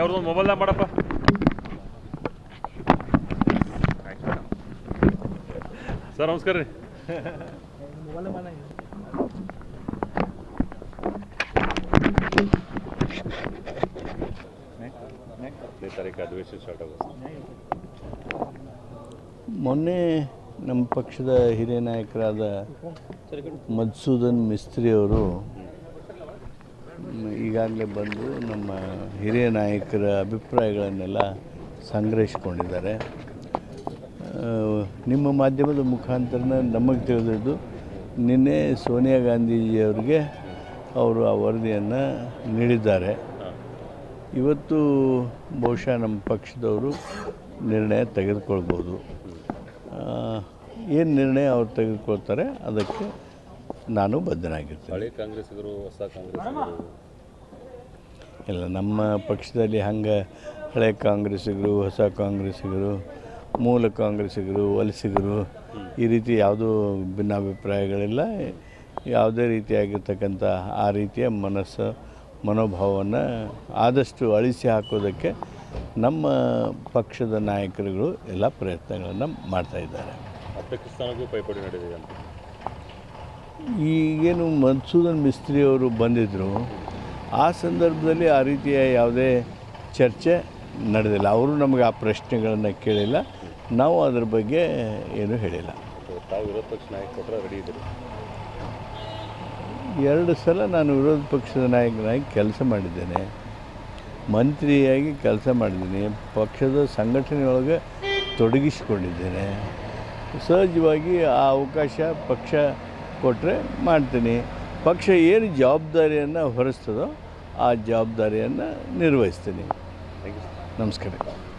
ಅವ್ರದ್ದೊಂದು ಮೊಬೈಲ್ದಾಗ ಮಾಡಪ್ಪ ಸರ್ ನಮಸ್ಕಾರ ರೀ ಹತ್ತನೇ ತಾರೀಕು ಅಧಿವೇಶನ ಸ್ಟಾರ್ಟ್ ಆಗುತ್ತೆ ಮೊನ್ನೆ ನಮ್ಮ ಪಕ್ಷದ ಹಿರಿಯ ನಾಯಕರಾದ ಮಧುಸೂದನ್ ಮಿಸ್ತ್ರಿ ಅವರು ಈಗಾಗಲೇ ಬಂದು ನಮ್ಮ ಹಿರಿಯ ನಾಯಕರ ಅಭಿಪ್ರಾಯಗಳನ್ನೆಲ್ಲ ಸಂಗ್ರಹಿಸ್ಕೊಂಡಿದ್ದಾರೆ ಆ, ನಿಮ್ಮ ಮಾಧ್ಯಮದ ಮುಖಾಂತರ ನಮಗೆ ತಿಳಿದಿದ್ದು ನಿನ್ನೆ ಸೋನಿಯಾ ಗಾಂಧೀಜಿಯವರಿಗೆ ಅವರು ಆ ವರದಿಯನ್ನು ನೀಡಿದ್ದಾರೆ ಇವತ್ತು ಬಹುಶಃ ನಮ್ಮ ಪಕ್ಷದವರು ನಿರ್ಣಯ ತೆಗೆದುಕೊಳ್ಬೋದು ಏನು ನಿರ್ಣಯ ಅವ್ರು ತೆಗೆದುಕೊಳ್ತಾರೆ ಅದಕ್ಕೆ ನಾನು ಬದ್ಧನಾಗಿರ್ತೇನೆ ಹಳೆ ಕಾಂಗ್ರೆಸ್ಸಿಗರು ಹೊಸ ಕಾಂಗ್ರೆಸ್ಸಿಗರು ಇಲ್ಲ ನಮ್ಮ ಪಕ್ಷದಲ್ಲಿ ಹಂಗೆ ಹಳೆ ಕಾಂಗ್ರೆಸ್ಸಿಗರು ಹೊಸ ಕಾಂಗ್ರೆಸ್ಸಿಗರು ಮೂಲ ಕಾಂಗ್ರೆಸ್ಸಿಗರು ವಲಸಿಗರು ಈ ರೀತಿ ಯಾವುದೂ ಭಿನ್ನಾಭಿಪ್ರಾಯಗಳಿಲ್ಲ ಯಾವುದೇ ರೀತಿಯಾಗಿರ್ತಕ್ಕಂಥ ಆ ರೀತಿಯ ಮನಸ್ಸು ಮನೋಭಾವವನ್ನು ಆದಷ್ಟು ಅಳಿಸಿ ಹಾಕೋದಕ್ಕೆ ನಮ್ಮ ಪಕ್ಷದ ನಾಯಕರುಗಳು ಎಲ್ಲ ಪ್ರಯತ್ನಗಳನ್ನು ಮಾಡ್ತಾಯಿದ್ದಾರೆ ಅಧ್ಯಕ್ಷ ಸ್ಥಾನಕ್ಕೂ ಪೈಪೋಟಿ ನಡೆದಿದೆ ಅಂತ ಈಗೇನು ಮನ್ಸೂದನ್ ಮಿಸ್ತ್ರಿ ಅವರು ಬಂದಿದ್ದರು ಆ ಸಂದರ್ಭದಲ್ಲಿ ಆ ರೀತಿಯ ಯಾವುದೇ ಚರ್ಚೆ ನಡೆದಿಲ್ಲ ಅವರು ನಮಗೆ ಆ ಪ್ರಶ್ನೆಗಳನ್ನು ಕೇಳಿಲ್ಲ ನಾವು ಅದ್ರ ಬಗ್ಗೆ ಏನೂ ಹೇಳಿಲ್ಲ ಸೊ ತಾವು ವಿರೋಧ ಪಕ್ಷ ನಾಯಕ ಕೊಟ್ಟರೆ ರೆಡಿ ಇದ್ದೀರಿ ಎರಡು ಸಲ ನಾನು ವಿರೋಧ ಪಕ್ಷದ ನಾಯಕನಾಗಿ ಕೆಲಸ ಮಾಡಿದ್ದೇನೆ ಮಂತ್ರಿಯಾಗಿ ಕೆಲಸ ಮಾಡಿದ್ದೀನಿ ಪಕ್ಷದ ಸಂಘಟನೆಯೊಳಗೆ ತೊಡಗಿಸಿಕೊಂಡಿದ್ದೇನೆ ಸಹಜವಾಗಿ ಆ ಅವಕಾಶ ಪಕ್ಷ ಕೊಟ್ಟರೆ ಮಾಡ್ತೀನಿ ಪಕ್ಷ ಏನು ಜವಾಬ್ದಾರಿಯನ್ನು ಹೊರಿಸ್ತದೋ ಆ ಜವಾಬ್ದಾರಿಯನ್ನು ನಿರ್ವಹಿಸ್ತೀನಿ ಥ್ಯಾಂಕ್ ಯು ನಮಸ್ಕಾರ